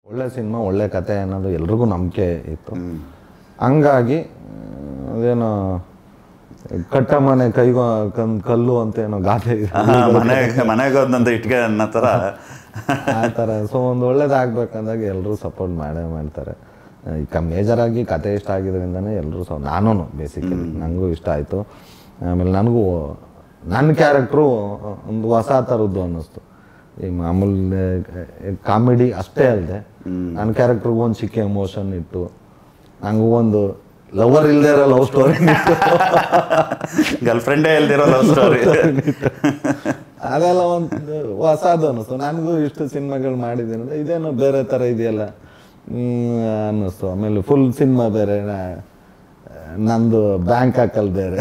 ಒಳ್ಳೆ ಸಿನಿಮಾ ಒಳ್ಳೆ ಕತೆ ಅನ್ನೋದು ಎಲ್ರಿಗೂ ನಂಬಿಕೆ ಇತ್ತು ಹಂಗಾಗಿ ಆ, ಅದೇನೋ ಕಟ್ಟ ಮನೆ ಕೈಗೋ ಕನ್ ಕಲ್ಲು ಅಂತ ಏನೋ ಗಾದೆ ಇದೆ ಮನೆಗೆ ಮನೆಗೆ ಒಂದೊಂದು ಇಟ್ಗೆ ಅನ್ನೋ ಥರ ಆ ಥರ ಸೊ ಒಂದು ಒಳ್ಳೇದಾಗ್ಬೇಕಂದಾಗ ಎಲ್ಲರೂ ಸಪೋರ್ಟ್ ಮಾಡೇ ಮಾಡ್ತಾರೆ ಈಗ ಮೇಜರ್ ಆಗಿ ಕತೆ ಇಷ್ಟ ಆಗಿದ್ರಿಂದನೇ ಎಲ್ಲರೂ ಸೊ ನಾನು ಬೇಸಿಕಲಿ ನನಗೂ ಇಷ್ಟ ಆಯಿತು ಆಮೇಲೆ ನನಗೂ ನನ್ನ ಕ್ಯಾರೆಕ್ಟ್ರು ಒಂದು ಹೊಸ ಥರದ್ದು ಅನ್ನಿಸ್ತು ಈ ಮಾಮೂಲಿ ಕಾಮಿಡಿ ಅಷ್ಟೇ ಅಲ್ಲದೆ ನನ್ನ ಕ್ಯಾರೆಕ್ಟ್ರಿಗೂ ಒಂದು ಚಿಕ್ಕ ಎಮೋಷನ್ ಇಟ್ಟು ನನಗೂ ಒಂದು ಲವರ್ ಇಲ್ಲದೆ ಇರೋ ಲವ್ ಸ್ಟೋರಿ ಗರ್ಲ್ ಫ್ರೆಂಡೇ ಇಲ್ದಿರೋ ಲವ್ ಸ್ಟೋರಿ ಅದೆಲ್ಲ ಒಂದು ಹೊಸದು ಅನ್ನಿಸ್ತು ನನಗೂ ಇಷ್ಟು ಸಿನಿಮಾಗಳು ಮಾಡಿದ್ದೀನಿ ಅಂದ್ರೆ ಇದೇನೋ ಬೇರೆ ಥರ ಇದೆಯಲ್ಲ ಹ್ಮ್, ಅನ್ನಿಸ್ತು ಆಮೇಲೆ ಫುಲ್ ಸಿನಿಮಾ ಬೇರೆ ನಾ- ನಂದು ಬ್ಯಾಂಕಾಕಲ್ಲಿ ಬೇರೆ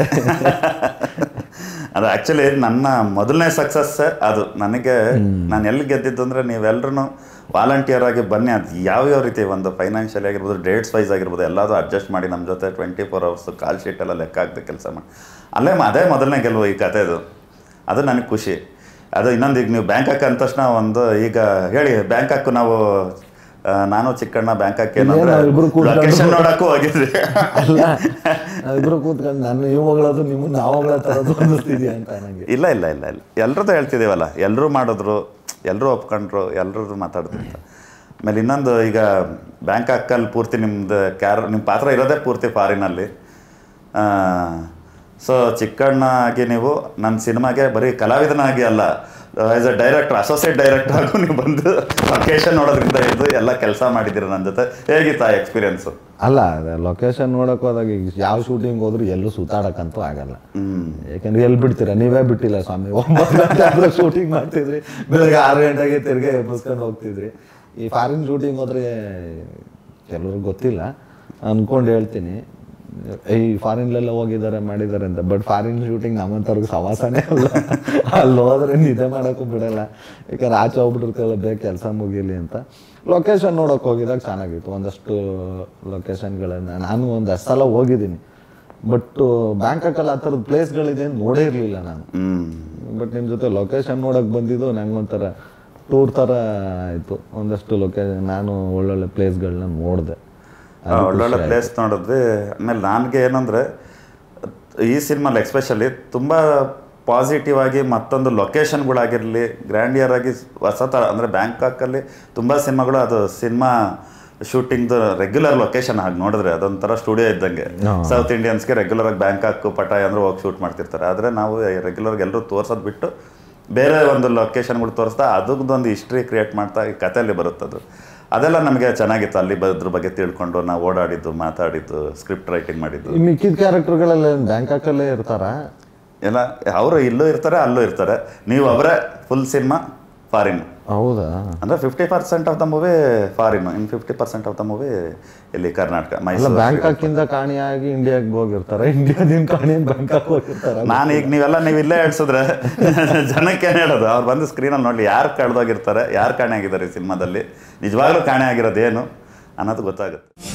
ಅದು ಆ್ಯಕ್ಚುಲಿ ನನ್ನ ಮೊದಲನೇ ಸಕ್ಸಸ್ ಅದು ನನಗೆ ನಾನು ಎಲ್ಲಿ ಗೆದ್ದಿದ್ದು ಅಂದರೆ ನೀವೆಲ್ಲರೂ ವಾಲಂಟಿಯರ್ ಆಗಿ ಬನ್ನಿ ಅದು ಯಾವ್ಯಾವ ರೀತಿ ಒಂದು ಫೈನಾನ್ಷಿಯಲಿ ಆಗಿರ್ಬೋದು ಡೇಟ್ಸ್ ವೈಸ್ ಆಗಿರ್ಬೋದು ಎಲ್ಲದೂ ಅಡ್ಜಸ್ಟ್ ಮಾಡಿ ನಮ್ಮ ಜೊತೆ twenty four hours call sheet ಎಲ್ಲ ಲೆಕ್ಕ ಹಾಕ್ದೆ ಕೆಲಸ ಮಾಡಿ ಅಲ್ಲೇ ಮ- ಅದೇ ಮೊದಲನೇ ಗೆಲುವು ಈ ಕಥೆದು ಅದು ನನಗೆ ಖುಷಿ ಅದು ಇನ್ನೊಂದು ಈಗ ನೀವು ಬ್ಯಾಂಕಾಕ್ ಅಂದ ತಕ್ಷಣ ಒಂದು ಈಗ ಹೇಳಿ ಬ್ಯಾಂಕಾಕ್ ನಾವು ಆ, ನಾನು ಚಿಕ್ಕಣ್ಣ ಬ್ಯಾಂಕಾಕ್ ಏನಂದ್ರೆ ಏನು ಇಬ್ರು ಕೂತ್ಕೊಂಡು- ಲೊಕೇಶನ್ ನೋಡಕ್ಕೂ ಹೋಗಿದ್ವಿ ಅಲ್ಲ ಇಬ್ರು ಕೂತ್ಕೊಂಡು ನಾನು ನೀವು ಹೊಗಳೋದು ನೀವು ನಾವು ಹೊಗಳೋ ಥರದ್ದು ಅನ್ನಿಸ್ತಿದ್ಯಾ ಅಂತ ನನಗೆ ಇಲ್ಲ ಇಲ್ಲ ಇಲ್ಲ ಇಲ್ಲ ಎಲ್ರದ್ದು ಹೇಳ್ತಿದ್ದೀವಲ್ಲ ಎಲ್ಲರೂ ಮಾಡಿದ್ರು ಎಲ್ಲರೂ ಒಪ್ಕೊಂಡ್ರು ಎಲ್ಲರೂ ಮಾತಾಡ್ತಿರ್ತ ಆಮೇಲೆ ಇನ್ನೊಂದು ಈಗ ಬ್ಯಾಂಕಾಕಲ್ಲಿ ಪೂರ್ತಿ ನಿಮ್ದು ಕ್ಯಾರ್ ನಿಮ್ಮ ಪಾತ್ರ ಇರೋದೇ ಪೂರ್ತಿ ಫಾರಿನಲ್ಲಿ ಸೊ ಚಿಕ್ಕಣ್ಣ ಆಗಿ ನೀವು ನನ್ನ ಸಿನಿಮಾಗೆ ಬರೀ ಕಲಾವಿದನಾಗಿ ಅಲ್ಲ as a director associate director ಆಗು ನೀವು ಬಂದು ಲೊಕೇಶನ್ ನೋಡೋದ್ರಿಂದ ಇದ್ದು ಎಲ್ಲ ಕೆಲಸ ಮಾಡಿದ್ದೀರ ನನ್ನ ಜೊತೆ ಹೇಗಿತ್ತು ಆ ಎಕ್ಸ್ಪೀರಿಯನ್ಸು ಅಲ್ಲ ಅದೇ ಲೊಕೇಶನ್ ನೋಡಕ್ ಹೋದಾಗ ಈಗ ಯಾವ ಶೂಟಿಂಗ್ ಹೋದ್ರು ಎಲ್ಲೂ ಸುತ್ತಾಡಕ್ಕಂತೂ ಆಗಲ್ಲ ಯಾಕಂದ್ರೆ ಎಲ್ಲಿ ಬಿಡ್ತೀರಾ ನೀವೇ ಬಿಟ್ಟಿಲ್ಲ ಸ್ವಾಮಿ ಒಂಬತ್ತು ಗಂಟೆ ಆದ್ರೆ ಶೂಟಿಂಗ್ ಮಾಡ್ತಿದ್ರಿ ಬೆಳಗ್ಗೆ ಆರು ಗಂಟೆಗೆ ತಿರ್ಗಿ ಎಬ್ಬಿಸ್ಕೊಂಡು ಹೋಗ್ತಿದ್ರಿ ಈ ಫಾರಿನ್ ಶೂಟಿಂಗ್ ಹೋದ್ರೆ ಕೆಲವ್ರಿಗೆ ಗೊತ್ತಿಲ್ಲ ಅನ್ಕೊಂಡು ಹೇಳ್ತೀನಿ ಈ ಫಾರಿನ್ಲೆಲ್ಲ ಹೋಗಿದ್ದಾರೆ ಮಾಡಿದ್ದಾರೆ ಅಂತ ಬಟ್ ಫಾರಿನ್ ಶೂಟಿಂಗ್ ನಮ್ಮಂಥವ್ರಿಗೆ ಸವಾಸನೇ ಅಲ್ಲ ಅಲ್ಲಿ ಹೋದ್ರೆ ನಿದ್ದೆ ಮಾಡೋಕ್ಕೂ ಬಿಡಲ್ಲ ಯಾಕಂದ್ರೆ ಆಚೆ ಹೋಗ್ಬಿಟ್ಟಿರ್ತಾರಲ್ಲ ಬೇಗ ಕೆಲಸ ಮುಗೀಲಿ ಅಂತ ಲೊಕೇಶನ್ ನೋಡೋಕೆ ಹೋಗಿದಾಗ ಚೆನ್ನಾಗಿತ್ತು ಒಂದಷ್ಟು ಲೊಕೇಶನ್ಗಳನ್ನ ನಾನು ಒಂದಷ್ಟು ಸಲ ಹೋಗಿದ್ದೀನಿ ಬಟ್ ಬ್ಯಾಂಕಾಕಲ್ಲಿ ಆ ಥರದ ಪ್ಲೇಸ್ಗಳಿದೆ ಅಂತ ನೋಡೇ ಇರಲಿಲ್ಲ ನಾನು ಹ್ಞೂ ಬಟ್ ನಿಮ್ಮ ಜೊತೆ ಲೊಕೇಶನ್ ನೋಡೋಕೆ ಬಂದಿದ್ದು ನಂಗೊಂಥರ ಟೂರ್ ಥರ ಆಯಿತು ಒಂದಷ್ಟು ಲೊಕೇಶನ್ ನಾನು ಒಳ್ಳೊಳ್ಳೆ ಪ್ಲೇಸ್ಗಳನ್ನ ನೋಡಿದೆ ಆ, ಒಳ್ಳೊಳ್ಳೆ ಪ್ಲೇಸ್ ನೋಡಿದ್ವಿ ಆಮೇಲೆ ನನಗೆ ಏನಂದರೆ ಈ ಸಿನಿಮಾಲಿ ಎಕ್ಸ್ಪೆಷಲಿ ತುಂಬ ಪಾಸಿಟಿವ್ ಆಗಿ ಮತ್ತೊಂದು ಲೊಕೇಶನ್ಗಳಾಗಿರಲಿ ಗ್ರ್ಯಾಂಡಿಯರ್ ಆಗಿ ಹೊಸ ಥರ ಅಂದರೆ ಬ್ಯಾಂಕಾಕಲ್ಲಿ ತುಂಬ ಸಿನಿಮಾಗಳು ಅದು ಸಿನಿಮಾ ಶೂಟಿಂಗ್ದು ರೆಗ್ಯುಲರ್ ಲೊಕೇಶನ್ ಹಾಗೆ ನೋಡಿದ್ರೆ ಅದೊಂಥರ ಸ್ಟುಡಿಯೋ ಇದ್ದಂಗೆ ಸೌತ್ ಇಂಡಿಯನ್ಸ್ಗೆ ರೆಗ್ಯುಲರ್ ಆಗಿ ಬ್ಯಾಂಕಾಕ್ ಪಟಾಯ್ ಅಂದ್ರೆ ಹೋಗಿ ಶೂಟ್ ಮಾಡ್ತಿರ್ತಾರೆ ಆದರೆ ನಾವು ರೆಗ್ಯುಲರ್ ಎಲ್ಲರೂ ತೋರ್ಸೋದು ಬಿಟ್ಟು ಬೇರೆ ಒಂದು ಲೊಕೇಶನ್ಗಳು ತೋರಿಸ್ತಾ ಅದಕ್ಕೊಂದು ಹಿಸ್ಟ್ರಿ ಕ್ರಿಯೇಟ್ ಮಾಡ್ತಾ ಈ ಕಥೆಯಲ್ಲಿ ಬರುತ್ತದು ಅದೆಲ್ಲ ನಮಗೆ ಚೆನ್ನಾಗಿತ್ತು ಅಲ್ಲಿ ಅದ್ರ ಬಗ್ಗೆ ತಿಳ್ಕೊಂಡು ನಾವು ಓಡಾಡಿದ್ದು ಮಾತಾಡಿದ್ದು ಸ್ಕ್ರಿಪ್ಟ್ ರೈಟಿಂಗ್ ಮಾಡಿದ್ದು ಈ ಮಿಕ್ಕಿದ ಕ್ಯಾರೆಕ್ಟರ್ಗಳೆಲ್ಲ ಬ್ಯಾಂಕಾಕಲ್ಲೇ ಇರ್ತಾರಾ ಎಲ್ಲ ಅವರು ಇಲ್ಲೂ ಇರ್ತಾರೆ ಅಲ್ಲೂ ಇರ್ತಾರೆ ನೀವು ಅವರೇ ಫುಲ್ ಸಿನಿಮಾ ಫಾರಿನ್ ಹೌದಾ ಅಂದರೆ fifty percent of the movie foreign in fifty percent of the movie ಇಲ್ಲಿ ಕರ್ನಾಟಕ ಅಲ್ಲ ಮೈಸೂರು ಬ್ಯಾಂಕಾಕಿಂದ ಕಾಣಿಯಾಗಿ ಇಂಡಿಯಾಗೆ ಹೋಗಿರ್ತಾರೆ ಇಂಡಿಯಾದಿಂದ ಕಾಣಿ ಬ್ಯಾಂಕಾಕ್ ಹೋಗಿರ್ತಾರ ನಾನು ಈಗ ನೀವೆಲ್ಲ ನೀವು ಇಲ್ಲೇ ಹೇಳ್ಸಿದ್ರೆ ಜನಕ್ಕೆ ಏನು ಹೇಳೋದು ಅವ್ರು ಬಂದು ಸ್ಕ್ರೀನಲ್ಲಿ ನೋಡಲಿ ಯಾರು ಕಳೆದೋಗಿರ್ತಾರೆ ಯಾರು ಕಾಣೆ ಆಗಿದ್ದಾರೆ ಈ ಸಿನಿಮಾದಲ್ಲಿ ನಿಜವಾಗ್ಲೂ ಕಾಣೆ ಆಗಿರೋದು ಏನು ಅನ್ನೋದು ಗೊತ್ತಾಗುತ್ತೆ